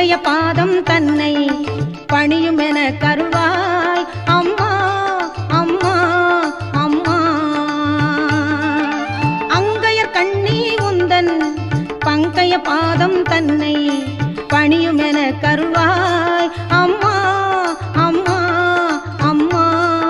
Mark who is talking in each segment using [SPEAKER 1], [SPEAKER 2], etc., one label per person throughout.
[SPEAKER 1] பங்கைய பாதம் தன்னை பணியுமென கருவாய் அம்மா அம்மா அம்மா அங்கையர் கண்ணி உந்தன் பங்கைய பாதம் தன்னை பணியுமென கருவாய் அம்மா அம்மா அம்மா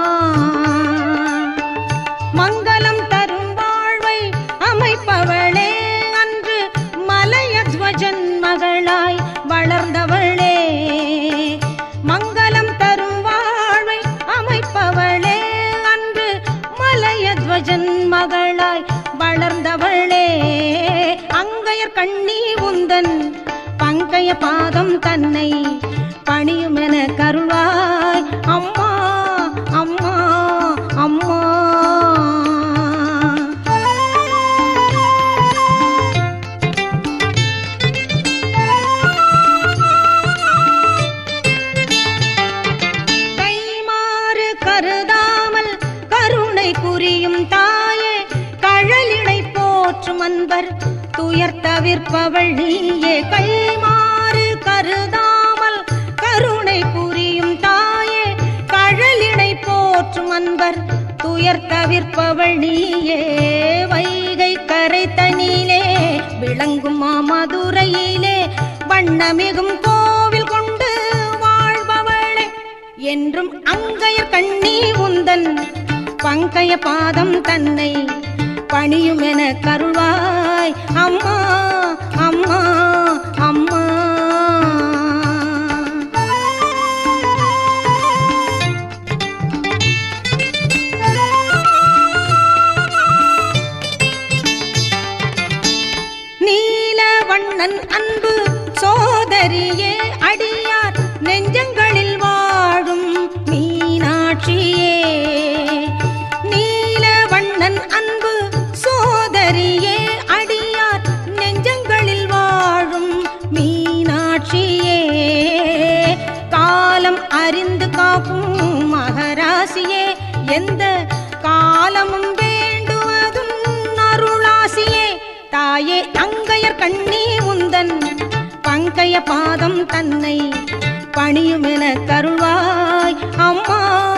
[SPEAKER 1] மங்களம் தரும் வாழ்வை அமைப்பவளே அன்று மலையத்வஜன் மகளாய் வளர்ந்தவளே மங்களம் தரும் வாழ்வை அமைப்பவளே அன்று மலையத்வஜன் மகளாய் வளர்ந்தவளே அங்கையர் கண்ணி உந்தன் பங்கைய பாதம் தன்னை பணியுமென கருவாய் அம்மா அம்மா அம்மா கைமாறு கருதாமல் கருணை புரியும் தாயே கழலிடை போற்றும் அன்பர் துயர் தவிர்ப்பவள் நீயே கைமாறு கருதாமல் கருணை புரியும் தாயே கழலிடை போற்றும் அன்பர் துயர் தவிர்ப்பவள் நீயே வைகை கரை தனிலே விளங்கும் மாமதுரையிலே வண்ணமிகும் கோவில் கொண்டு வாழ்பவளே என்றும் அங்கையர் கண்ணி உந்தன் பங்கைய பாதம் தன்னை பணியுமென கருள்வாய் அம்மா அம்மா அம்மா நீல வண்ணன் அன்பு சோதரியே அடியார் நெஞ்சங்களில் வாழும் மீனாட்சியே நீல வண்ணன் அன்பு சோதரியே அடியார் நெஞ்சங்களில் வாழும் மீனாட்சியே காலம் அறிந்து காக்கும் மகராசியே எந்த காலமும் வேண்டுவதும் அருளாசியே தாயே அங்கையர் கண்ணி உந்தன் பங்கைய பாதம் தன்னை பணியுமென கருள்வாய் அம்மா